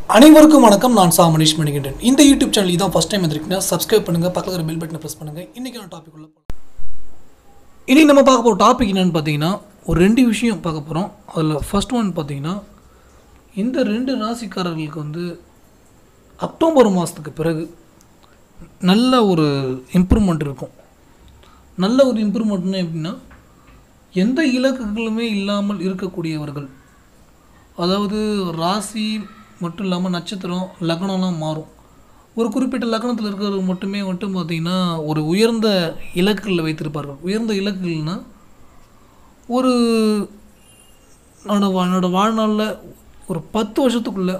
அனைவருக்கும் வணக்கம் நான் சா மனிஷ் மணிகண்டன் இந்த யூடியூப் சேனல் இதான் ஃபஸ்ட் டைம் வந்திருக்கீங்கன்னா சப்ஸ்கிரைப் பண்ணுங்கள் பக்கத்தில் இருக்கிற பெல் பட்டனை ப்ரெஸ் பண்ணுங்கள் இன்றைக்கான டாபிக் உள்ள போகலாம் இனி நம்ம பார்க்க போகிற டாபிக் என்னன்னு பார்த்தீங்கன்னா ஒரு ரெண்டு விஷயம் பார்க்க போகிறோம் அதில் ஃபர்ஸ்ட் ஒன் பார்த்தீங்கன்னா இந்த ரெண்டு ராசிக்காரர்களுக்கு வந்து அக்டோபர் மாதத்துக்கு பிறகு நல்ல ஒரு இம்ப்ரூவ்மெண்ட் இருக்கும் நல்ல ஒரு இம்ப்ரூவ்மெண்ட்னா எப்படின்னா எந்த இலக்குகளுமே இல்லாமல் இருக்கக்கூடியவர்கள் அதாவது ராசி மட்டும் இல்லாமல் நட்சத்திரம் லக்னம்லாம் மாறும் ஒரு குறிப்பிட்ட லக்னத்தில் இருக்கிறவங்க மட்டுமே மட்டும் பார்த்திங்கன்னா ஒரு உயர்ந்த இலக்குகளில் வைத்திருப்பார்கள் உயர்ந்த இலக்குகள்னா ஒரு என்னோட வா- என்னோட வாழ்நாளில் ஒரு பத்து வருஷத்துக்குள்ளே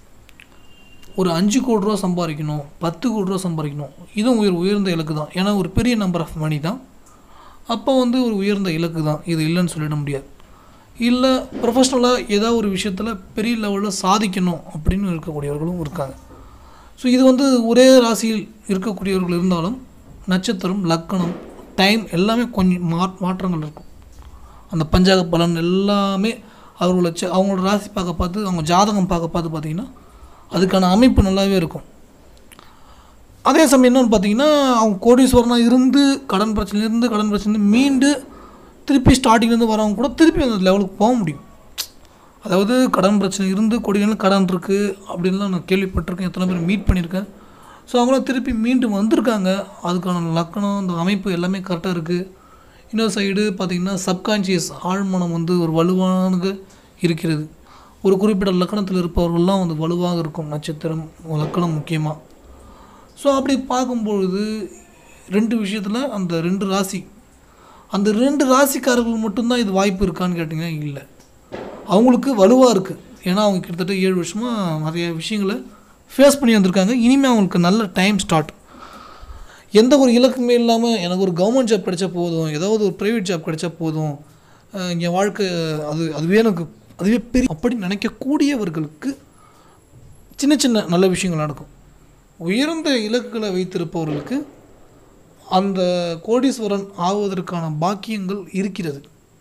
ஒரு அஞ்சு கோடி ரூபா சம்பாதிக்கணும் பத்து கோடி ரூபா சம்பாதிக்கணும் இதுவும் உயர் உயர்ந்த இலக்கு தான் ஏன்னா ஒரு பெரிய நம்பர் ஆஃப் மணி தான் அப்போ வந்து ஒரு உயர்ந்த இலக்கு தான் இது இல்லைன்னு சொல்லிட முடியாது இல்லை ப்ரொஃபஷ்னலாக ஏதாவது ஒரு விஷயத்தில் பெரிய லெவலில் சாதிக்கணும் அப்படின்னு இருக்கக்கூடியவர்களும் இருக்காங்க ஸோ இது வந்து ஒரே ராசியில் இருக்கக்கூடியவர்கள் இருந்தாலும் நட்சத்திரம் லக்கணம் டைம் எல்லாமே கொஞ்சம் மா மாற்றங்கள் இருக்கும் அந்த பஞ்சாக பலன் எல்லாமே அவர்களோட ச- அவங்களோட ராசி பார்க்க பார்த்து அவங்க ஜாதகம் பார்க்க பார்த்து பார்த்தீங்கன்னா அதுக்கான அமைப்பு நல்லாவே இருக்கும் அதே சமயம் என்னன்னு பார்த்தீங்கன்னா அவங்க கோடீஸ்வரனாக இருந்து கடன் பிரச்சனை இருந்து கடன் பிரச்சனை மீண்டு திருப்பி ஸ்டார்டிங்லேருந்து வரவங்க கூட திருப்பி அந்த லெவலுக்கு போக முடியும் அதாவது கடன் பிரச்சனை இருந்து கொடிகள் கடன் இருக்குது அப்படின்லாம் நான் கேள்விப்பட்டிருக்கேன் எத்தனை பேர் மீட் பண்ணியிருக்கேன் ஸோ அவங்களாம் திருப்பி மீண்டும் வந்திருக்காங்க அதுக்கான லக்கணம் அந்த அமைப்பு எல்லாமே கரெக்டாக இருக்குது இன்னொரு சைடு பார்த்திங்கன்னா சப்கான்ஷியஸ் ஆழ்மனம் வந்து ஒரு வலுவானது இருக்கிறது ஒரு குறிப்பிட்ட லக்கணத்தில் இருப்பவர்கள்லாம் வந்து வலுவாக இருக்கும் நட்சத்திரம் லக்கணம் முக்கியமாக ஸோ அப்படி பார்க்கும்பொழுது ரெண்டு விஷயத்தில் அந்த ரெண்டு ராசி அந்த ரெண்டு ராசிக்காரர்கள் மட்டும்தான் இது வாய்ப்பு இருக்கான்னு கேட்டிங்கன்னா இல்லை அவங்களுக்கு வலுவாக இருக்குது ஏன்னா அவங்க கிட்டத்தட்ட ஏழு வருஷமாக நிறைய விஷயங்களை ஃபேஸ் பண்ணி வந்திருக்காங்க இனிமேல் அவங்களுக்கு நல்ல டைம் ஸ்டார்ட் எந்த ஒரு இலக்குமே இல்லாமல் எனக்கு ஒரு கவர்மெண்ட் ஜாப் கிடைச்சா போதும் ஏதாவது ஒரு ப்ரைவேட் ஜாப் கிடைச்சா போதும் அஹ் என் வாழ்க்கை அது அதுவே எனக்கு அதுவே பெரிய அப்படி நினைக்கக்கூடியவர்களுக்கு சின்ன சின்ன நல்ல விஷயங்கள் நடக்கும் உயர்ந்த இலக்குகளை வைத்திருப்பவர்களுக்கு அந்த கோடீஸ்வரன் ஆவதற்கான பாக்கியங்கள் இருக்கிறது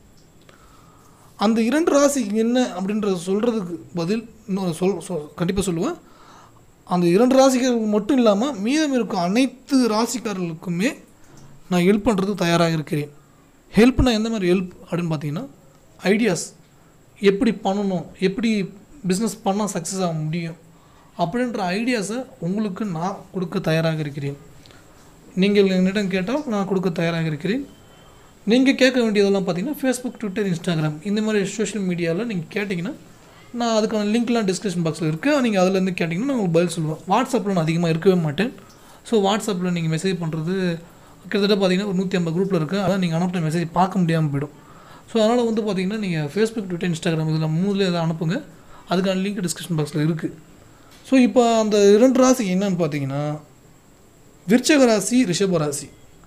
அந்த இரண்டு ராசி என்ன அப்படின்றத சொல்கிறதுக்கு பதில் இன்னொரு சொல் சொல் கண்டிப்பாக சொல்லுவேன் அந்த இரண்டு ராசிக்காரர்கள் மட்டும் இல்லாமல் மீதம் இருக்கும் அனைத்து ராசிக்காரர்களுக்குமே நான் ஹெல்ப் பண்ணுறதுக்கு தயாராக இருக்கிறேன் ஹெல்ப்னா எந்த மாதிரி ஹெல்ப் அப்படின்னு பார்த்தீங்கன்னா ஐடியாஸ் எப்படி பண்ணணும் எப்படி பிஸ்னஸ் பண்ணால் சக்ஸஸ் ஆக முடியும் அப்படின்ற ஐடியாஸை உங்களுக்கு நான் கொடுக்க தயாராக இருக்கிறேன் நீங்கள் என்னிடம் கேட்டால் நான் கொடுக்க தயாராக இருக்கிறேன் நீங்கள் கேட்க வேண்டியதெல்லாம் பார்த்தீங்கன்னா ஃபேஸ்புக் ட்விட்டர் இன்ஸ்டாகிராம் இந்த மாதிரி சோஷியல் மீடியாவில் நீங்கள் கேட்டிங்கன்னா நான் அதுக்கான லிங்க்லாம் டிஸ்கிரிப்ஷன் பாக்ஸில் இருக்குது நீங்கள் அதுலேருந்து கேட்டிங்கன்னா நான் உங்களுக்கு பதில் சொல்லுவேன் வாட்ஸ்அப்பில் நான் அதிகமாக இருக்கவே மாட்டேன் ஸோ வாட்ஸ்அப்பில் நீங்கள் மெசேஜ் பண்ணுறது கிட்டத்தட்ட பார்த்தீங்கன்னா ஒரு நூற்றி ஐம்பது குரூப்பில் இருக்குது அதான் நீங்கள் அனுப்புகிற மெசேஜ் பார்க்க முடியாமல் போயிடும் ஸோ அதனால் வந்து பார்த்தீங்கன்னா நீங்கள் ஃபேஸ்புக் ட்விட்டர் இன்ஸ்டாகிராம் இதில் மூணுல எதாவது அனுப்புங்க அதுக்கான லிங்க் டிஸ்கிரிப்ஷன் பாக்ஸில் இருக்குது ஸோ இப்போ அந்த இரண்டு ராசி என்னன்னு பார்த்தீங்கன்னா விருச்சக ராசி ரிஷப ராசி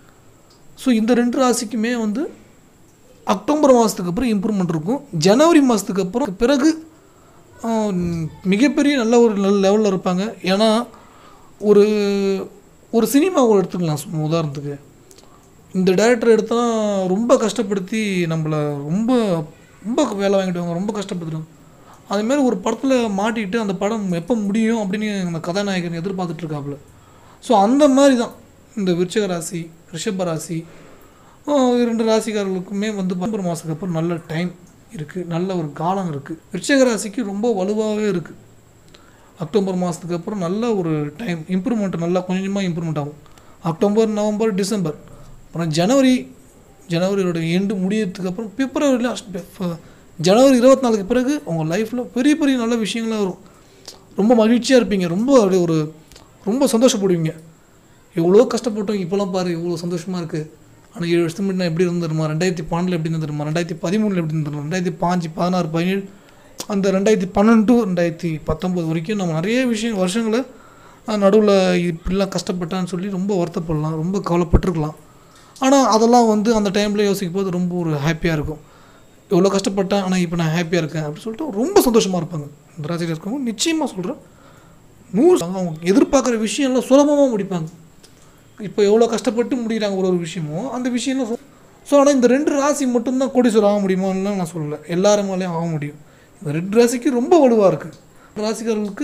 ஸோ இந்த ரெண்டு ராசிக்குமே வந்து அக்டோபர் மாதத்துக்கு அப்புறம் இம்ப்ரூவ்மெண்ட் இருக்கும் ஜனவரி மாதத்துக்கு அப்புறம் பிறகு ஆஹ், மிகப்பெரிய நல்ல ஒரு நல்ல லெவலில் இருப்பாங்க ஏன்னா ஒரு ஒரு சினிமாவை எடுத்துக்கலாம் சும்மா உதாரணத்துக்கு இந்த டைரக்டர் எடுத்தால் ரொம்ப கஷ்டப்படுத்தி நம்மளை ரொம்ப ரொம்ப வேலை வாங்கிடுவாங்க ரொம்ப கஷ்டப்படுத்துறாங்க அதேமாரி ஒரு படத்தில் மாட்டிக்கிட்டு அந்த படம் எப்போ முடியும் அப்படின்னு அந்த கதாநாயகன் எதிர்பார்த்துட்டு இருக்காப்புல ஸோ அந்த மாதிரி தான் இந்த விருச்சிக ராசி ரிஷப ராசி ஆஹ் இரண்டு ராசிக்காரர்களுக்குமே வந்து பம்பர் மாதத்துக்கு அப்புறம் நல்ல டைம் இருக்குது நல்ல ஒரு காலம் இருக்குது விருச்சிக ராசிக்கு ரொம்ப வலுவாகவே இருக்குது அக்டோபர் மாதத்துக்கு அப்புறம் நல்ல ஒரு டைம் இம்ப்ரூவ்மெண்ட் நல்லா கொஞ்சமாக இம்ப்ரூவ்மெண்ட் ஆகும் அக்டோபர் நவம்பர் டிசம்பர் அப்புறம் ஜனவரி ஜனவரியோட எண்டு முடியறதுக்கு அப்புறம் பிப்ரவரியில் ஜனவரி இருபத்தி நாலுக்கு பிறகு உங்கள் லைஃப்பில் பெரிய பெரிய நல்ல விஷயங்களாக வரும் ரொம்ப மகிழ்ச்சியாக இருப்பீங்க ரொம்ப அப்படியே ஒரு ரொம்ப சந்தோஷப்படுவீங்க எவ்வளோ கஷ்டப்பட்டோம் இப்போலாம் பாரு இவ்வளோ சந்தோஷமாக இருக்குது ஆனால் ஏழு வருஷத்துக்கு முன்னாடி நான் எப்படி இருந்துருமா ரெண்டாயிரத்தி பன்னெண்டில் எப்படி இருந்துருமா ரெண்டாயிரத்தி பதிமூணில் எப்படி இருந்துருமா ரெண்டாயிரத்தி பாஞ்சு பதினாறு பதினேழு அந்த ரெண்டாயிரத்தி பன்னெண்டு டு ரெண்டாயிரத்தி பத்தொம்போது வரைக்கும் நம்ம நிறைய விஷயம் வருஷங்களை நடுவில் இப்படிலாம் கஷ்டப்பட்டான்னு சொல்லி ரொம்ப வருத்தப்படலாம் ரொம்ப கவலைப்பட்டிருக்கலாம் ஆனால் அதெல்லாம் வந்து அந்த டைமில் யோசிக்கும் போது ரொம்ப ஒரு ஹாப்பியாக இருக்கும் எவ்வளோ கஷ்டப்பட்டேன் ஆனால் இப்போ நான் ஹாப்பியாக இருக்கேன் அப்படின்னு சொல்லிட்டு ரொம்ப சந்தோஷமாக இருப்பாங்க இந்த ராசியில் இருக்கவங்க நிச்சயமாக சொல்கிறேன் நூறு அவங்க எதிர்பார்க்குற விஷயம்லாம் சுலபமாக முடிப்பாங்க இப்போ எவ்வளோ கஷ்டப்பட்டு முடிகிறாங்க ஒரு ஒரு விஷயமும் அந்த விஷயம்லாம் ஸோ ஆனால் இந்த ரெண்டு ராசி மட்டும்தான் கோடீஸ்வரர் ஆக முடியுமான்னு நான் சொல்லலை எல்லாருமாலையும் ஆக முடியும் இந்த ரெண்டு ராசிக்கு ரொம்ப வலுவாக இருக்குது ராசிக்காரர்களுக்கு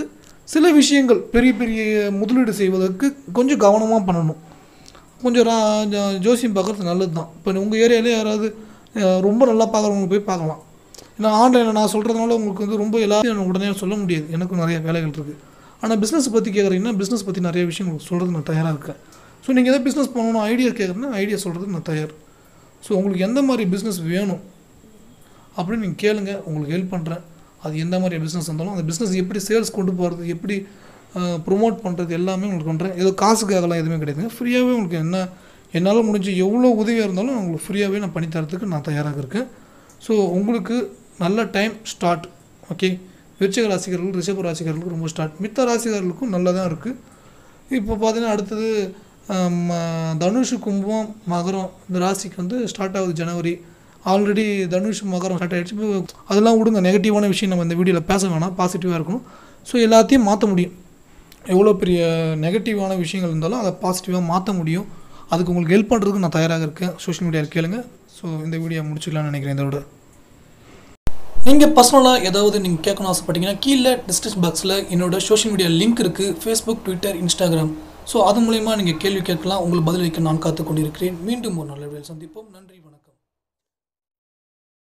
சில விஷயங்கள் பெரிய பெரிய முதலீடு செய்வதற்கு கொஞ்சம் கவனமாக பண்ணணும் கொஞ்சம் ரா ஜ- ஜோசியம் பார்க்குறது நல்லது தான் இப்போ உங்கள் ஏரியாவிலே யாராவது அஹ், ரொம்ப நல்லா பார்க்குறவங்க போய் பார்க்கலாம் ஏன்னா ஆன்லைனில் நான் சொல்கிறதுனால உங்களுக்கு வந்து ரொம்ப எல்லாத்தையும் உடனே சொல்ல முடியாது எனக்கும் நிறைய வேலைகள் இருக்குது ஆனால் பிஸ்னஸ் பற்றி கேட்குறீங்கன்னா பிஸ்னஸ் பற்றி நிறைய விஷயம் உங்களுக்கு சொல்கிறது நான் தயாராக இருக்கேன் ஸோ நீங்கள் எதாவது பிஸ்னஸ் பண்ணணும் ஐடியா கேட்குறேன்னா ஐடியா சொல்கிறதுக்கு நான் தயார் ஸோ உங்களுக்கு எந்த மாதிரி பிஸ்னஸ் வேணும் அப்படின்னு நீங்கள் கேளுங்க உங்களுக்கு ஹெல்ப் பண்ணுறேன் அது எந்த மாதிரி பிஸ்னஸ் இருந்தாலும் அந்த பிஸ்னஸ் எப்படி சேல்ஸ் கொண்டு போகிறது எப்படி ப்ரொமோட் பண்ணுறது எல்லாமே உங்களுக்கு பண்ணுறேன் ஏதோ காசுக்காகலாம் எதுவுமே கிடையாதுங்க ஃப்ரீயாகவே உங்களுக்கு என்ன என்னால் முடிஞ்ச எவ்வளோ உதவியாக இருந்தாலும் உங்களுக்கு ஃப்ரீயாகவே நான் பண்ணி தரத்துக்கு நான் தயாராக இருக்கேன் ஸோ உங்களுக்கு நல்ல டைம் ஸ்டார்ட் ஓகே விருச்சிக ராசிகர்கள் ரிஷப ராசிகர்களுக்கு ரொம்ப ஸ்டார்ட் மித்த ராசிகர்களுக்கும் நல்லா தான் இருக்குது இப்போ பார்த்தீங்கன்னா அடுத்தது ஆம், தனுஷ் கும்பம் மகரம் இந்த ராசிக்கு வந்து ஸ்டார்ட் ஆகுது ஜனவரி ஆல்ரெடி தனுஷ் மகரம் ஸ்டார்ட் ஆகிடுச்சு இப்போ அதெல்லாம் விடுங்க நெகட்டிவான விஷயம் நம்ம இந்த வீடியோவில் பேச வேணாம் பாசிட்டிவாக இருக்கணும் ஸோ எல்லாத்தையும் மாற்ற முடியும் எவ்வளோ பெரிய நெகட்டிவான விஷயங்கள் இருந்தாலும் அதை பாசிட்டிவாக மாற்ற முடியும் அதுக்கு உங்களுக்கு ஹெல்ப் பண்ணுறதுக்கு நான் தயாராக இருக்கேன் சோஷியல் மீடியாவில் கேளுங்க ஸோ இந்த வீடியோ முடிச்சுக்கலாம்னு நினைக்கிறேன் இதோட நீங்கள் பர்சனலாக ஏதாவது நீங்கள் கேட்கணும் ஆசைப்பட்டீங்கன்னா கீழே டிஸ்கிரிப்ஷன் பாக்ஸில் என்னோட சோஷியல் மீடியா லிங்க் இருக்குது ஃபேஸ்புக் ட்விட்டர் இன்ஸ்டாகிராம் ஸோ அது மூலயமா நீங்கள் கேள்வி கேட்கலாம் உங்களுக்கு பதிலளிக்க நான் காத்து கொண்டிருக்கிறேன் மீண்டும் ஒரு நல்ல வீடியோவில் சந்திப்போம் நன்றி வணக்கம்